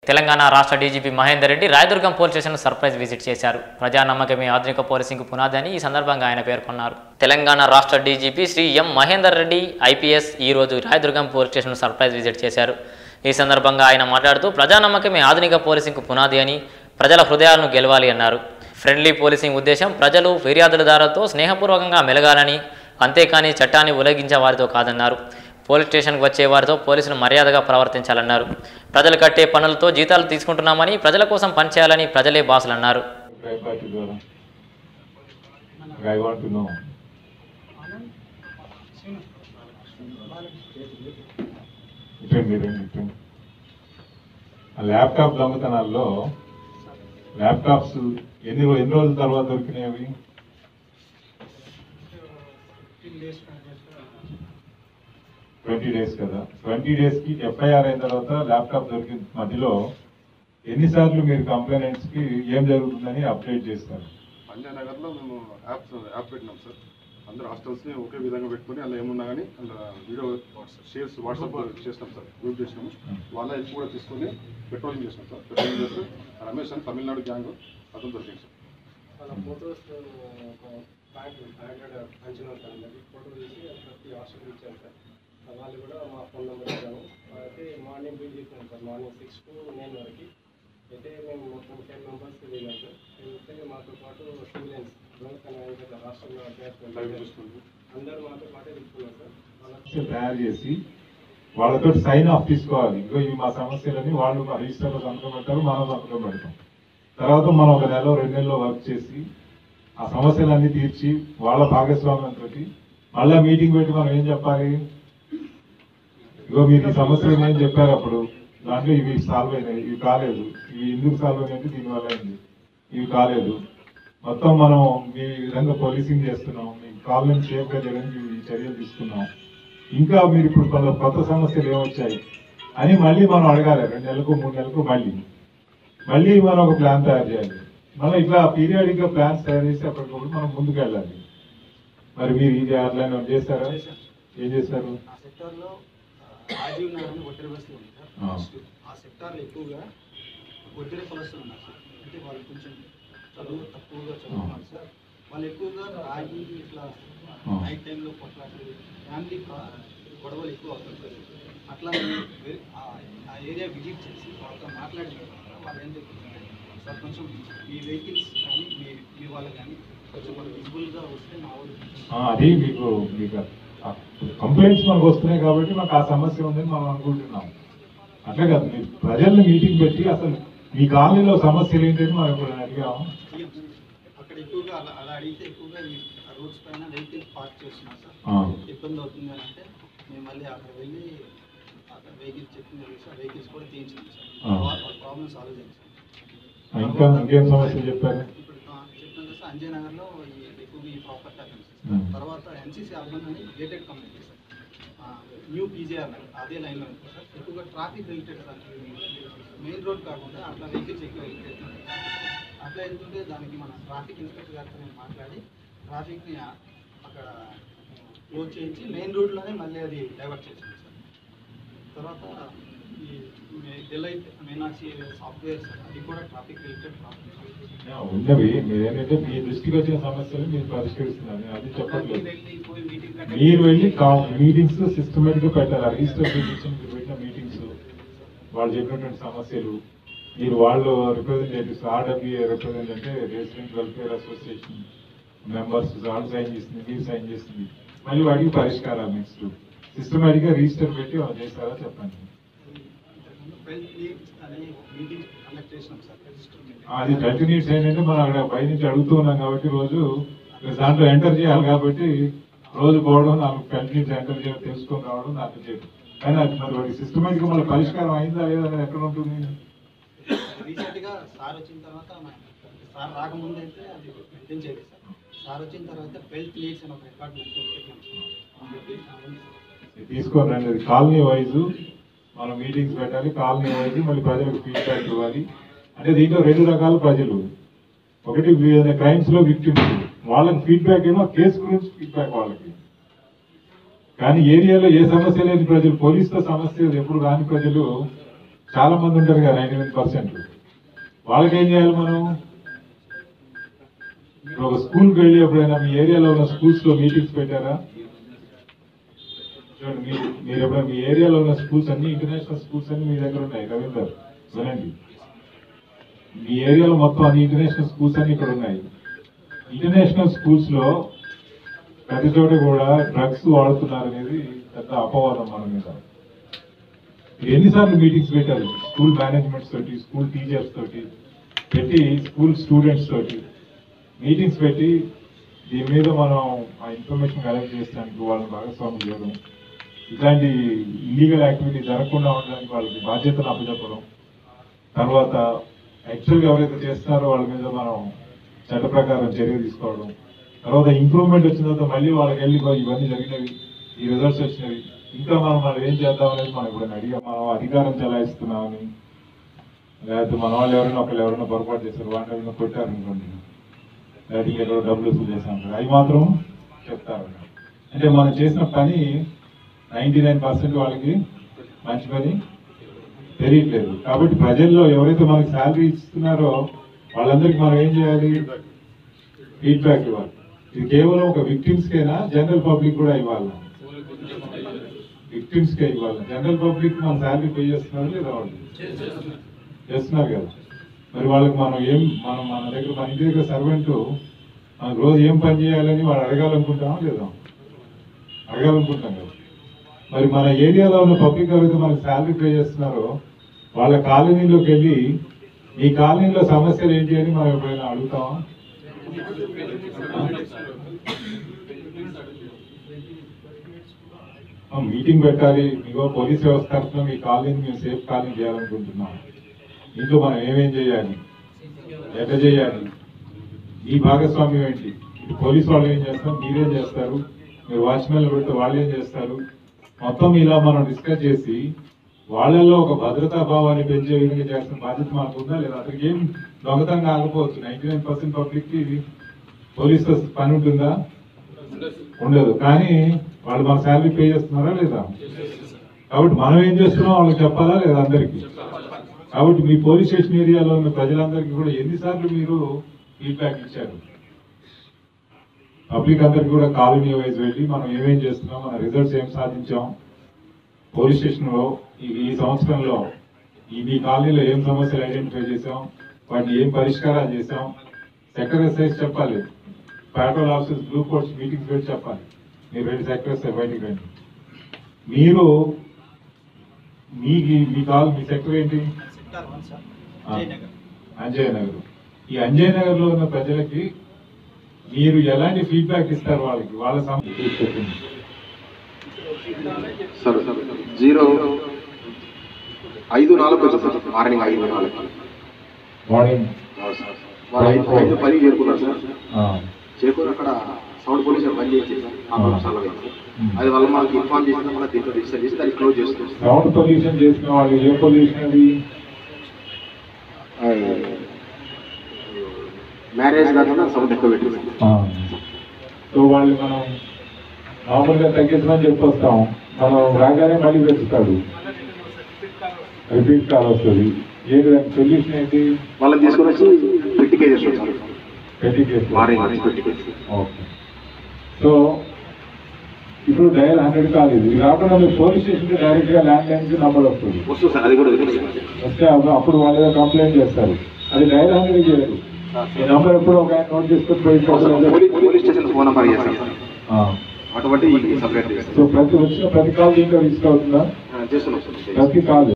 తెలంగాణ రాష్ట్ర DGP Mahender Reddy Rayadurgam police station surprise visit చేశారు ప్రజానమ్మకమే ఆధునిక పోలీసింగ్ పునాది అని ఈ సందర్భంగా ఆయన పేర్కొన్నారు తెలంగాణ రాష్ట్ర DGP Shri M Mahender Reddy IPS ఈ రోజు Rayadurgam police station surprise visit చేశారు ఈ సందర్భంగా ఆయన మాట్లాడుతూ ప్రజానమ్మకమే ఆధునిక పోలీసింగ్ పునాది అని ప్రజల హృదయాలను గెలవాలి అన్నారు ఫ్రెండ్లీ పోలీసింగ్ ఉద్దేశం ప్రజలు ఫిర్యాదుదారులతో స్నేహపూర్వకంగా మెలగాలని అంతేకాని చట్టాన్ని ఉల్లంఘించే వారితో కాదన్నారు పోలీస్ స్టేషన్కి వచ్చే వారితో పోలీసులు మర్యాదగా ప్రవర్తించాలన్నారు ప్రజలు కట్టే పనులతో జీతాలు తీసుకుంటున్నామని ప్రజల కోసం పనిచేయాలని ప్రజలే బాసులన్నారు Right party ద్వారా I want to know. ఇటండి ఇటండి ఇటండి ఆ ల్యాప్టాప్ దొంగతనాల్లో ల్యాప్టాప్స్ ఎన్ని రో- ఎన్ని రోజుల తర్వాత దొరికినాయి అవి ట్వంటీ డేస్ కదా ట్వంటీ డేస్ కి ఎఫ్ఐఆర్ అయిన తర్వాత ల్యాప్టాప్ దొరికిన మధ్యలో ఎన్నిసార్లు మీరు కంప్లైంట్స్ కి ఏం జరుగుతుందని అప్డేట్ చేస్తారు పంజానగర్లో మేము యాప్ యాప్ పెట్టినాం సార్ అందరు హాస్టల్స్ని ఒకే విధంగా పెట్టుకొని అలా ఏమున్నా కానీ అలా వీడియో షేర్స్ వాట్సాప్ చేసినాం సార్ గ్రూప్ చేసినాము వాళ్ళ హెల్ప్ కూడా తీసుకొని పెట్రోలింగ్ చేసినాం సార్ పెట్రోలింగ్ చేస్తే రమేష్ అని తమిళనాడు గ్యాంగ్ అతను దొరికింది సార్ వాళ్ళ ఫొటోస్ ఒక బ్యాంక్ బ్యాంక్ అంచనా ఉంటుంది ఫోటో తీసి ప్రతి హాస్టల్ ఇచ్చాను సార్ వాళ్ళు కూడా మా ఫోన్ నెంబర్ ఇచ్చాము అయితే మార్నింగ్ బిల్ చేసాం sir morning six to nine వరకు అయితే మేము మొత్తం టెన్ మెంబర్స్ వెళ్ళాం సార్ వెళ్తే మాతో పాటు స్టూడెంట్స్ దొంగతనం అయింది కదా హాస్టల్లో లైవ్ అభ్యాసం చూసుకుంటూ అందరూ మాతో పాటే వెళ్తున్నారు సార్ వాళ్ళకి సమస్యలు తయారు చేసి వాళ్ళతో సైన్ ఆఫ్ తీసుకోవాలి ఇగో ఇవి మా సమస్యలని వాళ్ళు మా రిజిస్టర్లో సంతకం పెడతారు మనం సంతకం పెడతాం తర్వాత మనం ఒక నెల రెండు నెలలో వర్క్ చేసి ఆ సమస్యలన్నీ తీర్చి వాళ్ళ భాగస్వామ్యంతో మళ్ళా మీటింగ్ పెట్టి మనం ఏం చెప్పాలి ఇగో మీకు ఈ సమస్యలు ఏం చెప్పారు అప్పుడు దాంట్లో ఇవి సాల్వ్ అయినాయి ఇవి కాలేదు ఇవి ఎందుకు సాల్వ్ అయినాయి దీనివల్ల అయింది ఇవి కాలేదు మొత్తం మనం మీ విధంగా పోలీసింగ్ చేస్తున్నాం మీ కాలనీ సేఫ్ గా చేయడానికి ఈ చర్యలు తీసుకున్నాం ఇంకా మీరు ఇప్పుడు కొంత కొత్త సమస్యలు ఏమొచ్చాయి అని మళ్ళీ మనం అడగాలి రెండు నెలలకు మూడు నెలలకు మళ్ళీ మళ్ళీ మనం ఒక ప్లాన్ తయారు చేయాలి మళ్ళీ ఇట్లా పీరియాడిక్ గా ప్లాన్స్ తయారు చేసి అప్పటికప్పుడు మనం ముందుకు వెళ్ళాలి మరి మీరు ఇది అట్లా ఏమైనా చేశారా ఏం చేశారు ఆ సెక్టార్లో రాజీవ్ నగర్ అని ఒడ్డెర బస్సులు ఉంది సార్ ఆ. ఫస్ట్ ఆ సెక్టార్లో ఎక్కువగా ఒడ్డెర కులస్తులు ఉన్నారు సార్ అంటే వాళ్ళు కొంచెం చదువు తక్కువగా చదువుతున్నారు సార్ వాళ్ళు ఎక్కువగా రాగి ఇట్లా ఆ. నైట్ టైంలో కొట్లాటలు ఫ్యామిలీ గొడవలు ఎక్కువ అవుతాయి సార్ అట్లా మేము వె- ఆ- ఆ ఏరియా విజిట్ చేసి వాళ్ళతో మాట్లాడిన తర్వాత వాళ్ళు ఏం చెప్తున్నారంటే సార్ కొంచెం మీ వెహికల్స్ కానీ మీ మీ వాళ్ళు కానీ కొంచెం వాళ్ళు విజిబుల్గా వస్తే మా వాళ్ళు కొంచెం ఆ, అది మీకు మీకు కంప్లైంట్స్ మనకు వస్తున్నాయి కాబట్టి మాకు ఆ సమస్య ఉందని మనం అనుకుంటున్నాం అట్లే కాదు మీరు ప్రజల్ని మీటింగ్ పెట్టి అసలు మీ కాలనీలో సమస్యలు ఏంటని మనం ఇప్పుడు అడిగాము సీఎం అక్కడ ఎక్కువగా అలా అలా అడిగితే ఎక్కువగా ఈ రోడ్స్ పైన వెహికల్స్ పార్క్ చేస్తున్నారు సార్ ఆ. ఇబ్బంది అవుతుంది అని అంటే మేము మళ్ళీ అక్కడ వెళ్ళి అక్కడ వెహికల్స్ చెప్పింది చూసి ఆ వెహికల్స్ కూడా తీయించాం ఆ. సార్ వాళ్ళ ప్రాబ్లమ్ సాల్వ్ చేయించాం ఆ, ఇంకా ఇంకేం సమస్యలు చెప్పారు ఇప్పుడు ఆ, చెప్పాను కదా సార్ అంజయ్ నగర్లో ఈ ఎక్కువగా ఈ ప్రాపర్టీ అఫెన్స్ ఉమ్. తర్వాత ఎన్సీసీ అర్బన్ అని గేటెడ్ కమ్యూనిటీ సార్ ఆ, న్యూ పీజీఆర్ నగర్ అదే లైన్లో ఉంటుంది సార్ ఎక్కువగా traffic related sir main road కాకుండా అట్లా వెహికల్స్ ఎక్కువ వెళ్తుంటాయి అట్లా వెళ్తుంటే దానికి మన ట్రాఫిక్ ఇన్స్పెక్టర్ గారితో నేను మాట్లాడి ట్రాఫిక్ని ఆ- అక్కడ క్లోజ్ చేయించి మెయిన్ రోడ్లోనే మళ్ళీ అది డైవర్ట్ చేసింది సార్ తర్వాత ఈ డెలైట్ మీనాక్షి సాఫ్ట్వేర్ సార్ అది కూడా ట్రాఫిక్ రిలేటెడ్ ప్రాబ్లమ్ ఆ, ఉన్నవి మీరు ఏంటంటే మీ దృష్టికి వచ్చిన సమస్యలు మీరు పరిష్కరిస్తున్నారు నేను అది చెప్పట్లేదు వెళ్ళి పోయి మీటింగ్ మీరు వెళ్ళి మీటింగ్స్ సిస్టమేటిక్ గా పెట్టాలి రిజిస్టర్ పిటిషన్ మీరు పెట్టిన మీటింగ్స్ వాళ్ళు చెప్పినటువంటి సమస్యలు మీరు వాళ్ళు రిప్రజెంటేటివ్స్ ఆర్డబ్ల్యూఏ రిప్రజెంట్ అంటే రెసిడెంట్ వెల్ఫేర్ అసోసియేషన్ మెంబర్స్ వాళ్ళు సైన్ చేసింది మీరు సైన్ చేసింది మళ్ళీ వాటికి పరిష్కారాలు నెక్స్ట్ సిస్టమేటిక్ గా రిజిస్టర్ పెట్టి వాళ్ళు చేస్తారా చెప్పండి ట్వెల్త్ లీవ్స్ అనే మీటింగ్ కండక్ట్ చేసినాం సార్ రిజిస్టర్ మీటింగ్ అది ట్వంటీ మినిట్స్ ఏంటంటే మనం అక్కడ పై నుంచి అడుగుతూ ఉన్నాం కాబట్టి రోజు దాంట్లో ఎంటర్ చేయాలి కాబట్టి రోజు పోవడం నాకు ట్వంటీ మినిట్స్ ఎంటర్ చేయడం తెలుసుకొని రావడం నాకు చేయడం కానీ అది మరి వాడి సిస్టమేటిక్ గా మళ్ళీ పరిష్కారం అయిందా లేదా అనేది ఎక్కడ ఉంటుంది రీసెంట్ గా సార్ వచ్చిన తర్వాత మన- సార్ రాకముందు అయితే అది మెయింటైన్ చేయలేదు సార్ సార్ వచ్చిన తర్వాత ట్వెల్త్ లీవ్స్ అని ఒక రికార్డ్ మెయింటైన్ పెట్టినాం సార్ ఇది తీసుకొని రండి అది కాలనీ వైజ్ మనం మీటింగ్స్ పెట్టాలి కాలనీ వైజ్ మళ్ళీ ప్రజలకు ఫీడ్బ్యాక్ ఇవ్వాలి అంటే దీంట్లో రెండు రకాల ప్రజలు ఒకటి క్రైమ్స్ లో విక్టిమ్స్ వాళ్ళకి ఫీడ్బ్యాక్ ఏమో కేసు గురించి ఫీడ్బ్యాక్ వాళ్ళకి కానీ ఏరియాలో ఏ సమస్య లేని ప్రజలు పోలీసుతో సమస్య ఎప్పుడు రాని ప్రజలు చాలా మంది ఉంటారు కదా నైన్టీ నైన్ పర్సెంట్ వాళ్ళకి ఏం చేయాలి మనం ఇప్పుడు ఒక స్కూల్కి వెళ్ళి ఎప్పుడైనా మీ ఏరియాలో ఉన్న స్కూల్స్ లో మీటింగ్స్ పెట్టారా చూడండి మీరు మీరు ఎప్పుడైనా మీ ఏరియాలో ఉన్న స్కూల్స్ అన్ని ఇంటర్నేషనల్ స్కూల్స్ అన్ని మీ దగ్గర ఉన్నాయి రవీందర్ వినండి మీ ఏరియాలో మొత్తం అన్ని ఇంటర్నేషనల్ స్కూల్స్ అన్ని ఇక్కడ ఉన్నాయి ఇంటర్నేషనల్ స్కూల్స్ లో ప్రతి చోట కూడా డ్రగ్స్ వాడుతున్నారు అనేది పెద్ద అపవాదం మన మీద ఎన్నిసార్లు మీటింగ్స్ పెట్టారు స్కూల్ మేనేజ్మెంట్స్ తోటి స్కూల్ టీచర్స్ తోటి పెట్టి స్కూల్ స్టూడెంట్స్ తోటి మీటింగ్స్ పెట్టి దీని మీద మనం ఆ ఇన్ఫర్మేషన్ కలెక్ట్ చేసడానికి వాళ్ళని భాగస్వామ్యం చేయడం ఇట్లాంటి ఇల్లీగల్ యాక్టివిటీ జరగకుండా ఉండడానికి వాళ్ళకి బాధ్యతలు అప్పచెప్పడం తర్వాత యాక్చువల్గా ఎవరైతే చేస్తున్నారో వాళ్ళ మీద మనం చట్ట ప్రకారం చర్య తీసుకోవడం తర్వాత ఇంప్రూవ్మెంట్ వచ్చిన తర్వాత మళ్ళీ వాళ్ళకి వెళ్ళి "ఇగో ఇవన్నీ జరిగినవి ఈ రిజల్ట్స్ వచ్చినవి ఇంకా మనం మనం ఏం చేద్దాం అనేది మనం ఇప్పుడు అడిగా మనం అధికారం చెలాయిస్తున్నామని లేకపోతే మన వాళ్ళు ఎవరైనా ఒకళ్ళు ఎవరైనా పొరపాటు చేశారు వాళ్ళు ఎవరైనా కొట్టారు అనుకోండి లేకపోతే ఎక్కడో డబ్బులు వసూలు చేశాం అవి మాత్రం చెప్తారు అంటే మనం చేసిన పని నైంటీ నైన్ పర్సెంట్ వాళ్ళకి మంచి పని తెలియట్లేదు కాబట్టి ప్రజల్లో ఎవరైతే మనకి శాలరీ ఇస్తున్నారో వాళ్ళందరికీ మనం ఏం చేయాలి ఫీడ్బ్యాక్ ఇవ్వాలి ఇది కేవలం ఒక విక్టిమ్స్ కేనా జనరల్ పబ్లిక్ కూడా ఇవ్వాలి విక్టిమ్స్ కే ఇవ్వాలి జనరల్ పబ్లిక్ మన శాలరీ పే చేస్తున్నారు లేదా వాళ్ళు చేస్తున్నారు కదా మరి వాళ్ళకి మనం ఏం మనం మన దగ్గర మన ఇంటి దగ్గర సర్వెంట్ మనకు రోజు ఏం పని చేయాలని వాళ్ళు అడగాలనుకుంటామా లేదా అడగాలనుకుంటాం కదా మరి మన ఏరియాలో ఉన్న పబ్లిక్ ఎవరైతే మనకు శాలరీ పే చేస్తున్నారో వాళ్ళ కాలనీలోకి వెళ్ళి ఈ కాలనీలో సమస్యలు ఏంటి అని మనం ఎప్పుడైనా అడుగుతామా ఆ, మీటింగ్ పెట్టాలి ఇగో పోలీస్ వ్యవస్థ తరఫున మీ కాలనీని మేము సేఫ్ కాలనీ చేయాలనుకుంటున్నాం ఇంట్లో మనం ఏమేం చేయాలి ఎట్లా చేయాలి మీ భాగస్వామ్యం ఏంటి ఇటు పోలీస్ వాళ్ళు ఏం చేస్తారు మీరేం చేస్తారు మీరు వాచ్మెన్లు పెడితే వాళ్ళు ఏం చేస్తారు మొత్తం ఇలా మనం డిస్కస్ చేసి వాళ్ళల్లో ఒక భద్రతా భావాన్ని పెంచే విధంగా చేయాల్సిన బాధ్యత మనకు ఉందా లేదా అతనికి ఏం దొంగతనం కాకపోవచ్చు నైన్టీ నైన్ పర్సెంట్ పబ్లిక్ కి పోలీస్ పని ఉంటుందా ఉండదు కానీ వాళ్ళు మన శాలరీ పే చేస్తున్నారా లేదా కాబట్టి మనం ఏం చేస్తున్నాం వాళ్ళకి చెప్పాలా లేదా అందరికీ కాబట్టి మీ పోలీస్ స్టేషన్ ఏరియాలో ఉన్న ప్రజలందరికీ కూడా ఎన్నిసార్లు మీరు ఫీడ్బ్యాక్ ఇచ్చారు పబ్లిక్ అందరికి కూడా కాలనీ వైజ్ వెళ్ళి మనం ఏమేం చేస్తున్నాం మన రిజల్ట్స్ ఏం సాధించాం పోలీస్ స్టేషన్ లో ఈ ఈ సంవత్సరంలో ఈ మీ కాలనీలో ఏం సమస్యలు ఐడెంటిఫై చేసాం వాటిని ఏం పరిష్కారాలు చేసాం సెక్టర్ ఎస్ఐస్ చెప్పాలి patrol officers blue colts meetings పెట్టి చెప్పాలి మీరు రెండు సెక్టర్స్ బయటికి రండి మీరు మీ మీ కాల్ మీ సెక్టర్ ఏంటి సెక్టార్ వన్ సార్ ఆ. జయనగర్ అంజయ్ నగర్ ఈ అంజయ్ నగర్ లో ఉన్న ప్రజలకి మీరు ఎలాంటి ఫీడ్బ్యాక్ ఇస్తారు వాళ్ళకి వాళ్ళ సమస్య చెప్పండి సార్ జీరో ఐదు నాలుగు వచ్చింది సార్ మార్నింగ్ ఐదు నాలుగు మార్నింగ్ వాళ్ళు ఐదు ఐదు పది చేరుకున్నారు సార్ చేరుకుని అక్కడ సౌండ్ పొల్యూషన్ బంద్ చేసి సార్ ఆ పనులు చాలా అయింది. అది వల్ల మనకి ఇన్ఫార్మ్ చేసిన మన దీంట్లో రిజిస్టర్ చేసి దాన్ని క్లోజ్ చేస్తున్నాం సార్. సౌండ్ పొల్యూషన్ చేసిన వాళ్ళు ఏ పొల్యూషన్ అది మ్యారేజ్ కాకుండా సౌండ్ ఎక్కువ పెట్టింది సార్. సో వాళ్ళు మనం మామూలుగా తగ్గించమని చెప్పొస్తాం మనం రాగానే మళ్ళీ పెంచుతాడు రిపీట్ కాల్ వస్తుంది ఏంటి దాని సొల్యూషన్ ఏంటి వాళ్ళని తీసుకొని వచ్చి పెట్టికే చేస్తాం సార్ పెట్టి కేసు మార్నింగ్ వచ్చి పెట్టికే ఓకే సో ఇప్పుడు డయల్ హండ్రెడ్ కాల్ ఇది ఇది కాకుండా మీరు పోలీస్ స్టేషన్ డైరెక్ట్ గా ల్యాండ్ లైన్ కి నంబర్ వస్తుంది వస్తుంది సార్ అది కూడా తెలుసు సార్. వస్తే అప్పుడు- అప్పుడు వాళ్ళు ఏదో కంప్లైంట్ చేస్తారు అది డయల్ హండ్రెడ్ చేయరు ఈ నంబర్ ఎప్పుడు ఒక ఆయన నోట్ చేసుకొని పోలీస్ పోయి పోలీస్ స్టేషన్ ఫోన్ నెంబర్ చేస్తాం సార్ ఆ. అటువంటి సపరేట్ సో ప్రతి వచ్చిన ప్రతి కాల్ దీంట్లో రిజిస్టర్ అవుతుందా చేస్తున్నాం సార్ ప్రతి కాల్